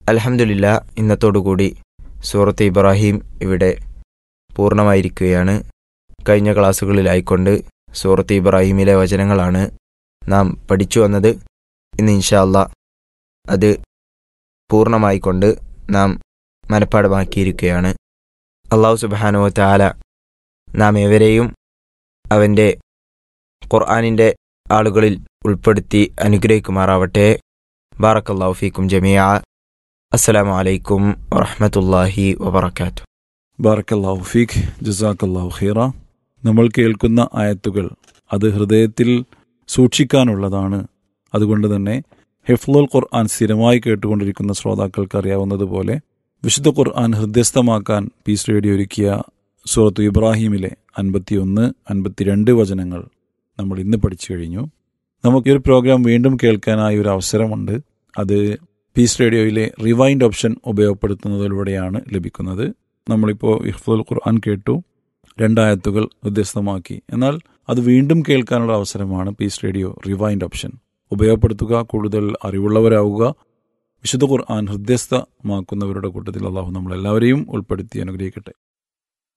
അലഹമുല്ല ഇന്നത്തോടുകൂടി സൂറത്ത് ഇബ്രാഹിം ഇവിടെ പൂർണ്ണമായിരിക്കുകയാണ് കഴിഞ്ഞ ക്ലാസ്സുകളിലായിക്കൊണ്ട് സൂറത്ത് ഇബ്രാഹിമിലെ വചനങ്ങളാണ് നാം പഠിച്ചു വന്നത് ഇന്ന് ഇൻഷാല്ല അത് പൂർണ്ണമായിക്കൊണ്ട് നാം മനഃപ്പാടമാക്കിയിരിക്കുകയാണ് അള്ളാഹു സുബാനോ താല നാം എവരെയും അവൻ്റെ ഖുർആാനിൻ്റെ ആളുകളിൽ ഉൾപ്പെടുത്തി അനുഗ്രഹിക്കുമാറാവട്ടെ ബാറക്കല്ലാഹു ഫീക്കും ജമിയ അസ്സലാമു അലൈക്കും വറഹമത്തല്ലാഹി വബർക്കാത്തു ബാറക്കല്ലാഹു ഫീഖ് ജസാക്കല്ലാഹു ഖീറ നമ്മൾ കേൾക്കുന്ന ആയത്തുകൾ അത് ഹൃദയത്തിൽ സൂക്ഷിക്കാനുള്ളതാണ് അതുകൊണ്ട് തന്നെ ഹിഫ്ലുൽ ഖുർആൻ സ്ഥിരമായി കേട്ടുകൊണ്ടിരിക്കുന്ന ശ്രോതാക്കൾക്ക് അറിയാവുന്നതുപോലെ വിശുദ്ധ ഖുർആൻ ഹൃദ്യസ്ഥമാക്കാൻ പീസ് റേഡിയോ ഒരുക്കിയ സൂറത്ത് ഇബ്രാഹിമിലെ അൻപത്തിയൊന്ന് അൻപത്തിരണ്ട് വചനങ്ങൾ നമ്മൾ ഇന്ന് പഠിച്ചു കഴിഞ്ഞു നമുക്ക് ഈ ഒരു പ്രോഗ്രാം വീണ്ടും കേൾക്കാനായി ഒരു അവസരമുണ്ട് അത് പീസ് റേഡിയോയിലെ റിവൈൻഡ് ഓപ്ഷൻ ഉപയോഗപ്പെടുത്തുന്നതിലൂടെയാണ് ലഭിക്കുന്നത് നമ്മളിപ്പോൾ ഇഹ്ഫുൽ ഖുർആൻ കേട്ടു രണ്ടായത്തുകൾ വ്യത്യസ്തമാക്കി എന്നാൽ അത് വീണ്ടും കേൾക്കാനുള്ള അവസരമാണ് പീസ് റേഡിയോ റിവൈൻഡ് ഓപ്ഷൻ ഉപയോഗപ്പെടുത്തുക കൂടുതൽ അറിവുള്ളവരാവുക വിശുദ്ധ ഖുർആൻ ഹൃദ്യസ്ഥമാക്കുന്നവരുടെ കൂട്ടത്തിൽ അള്ളാഹു നമ്മളെല്ലാവരെയും ഉൾപ്പെടുത്തി അനുഗ്രഹിക്കട്ടെ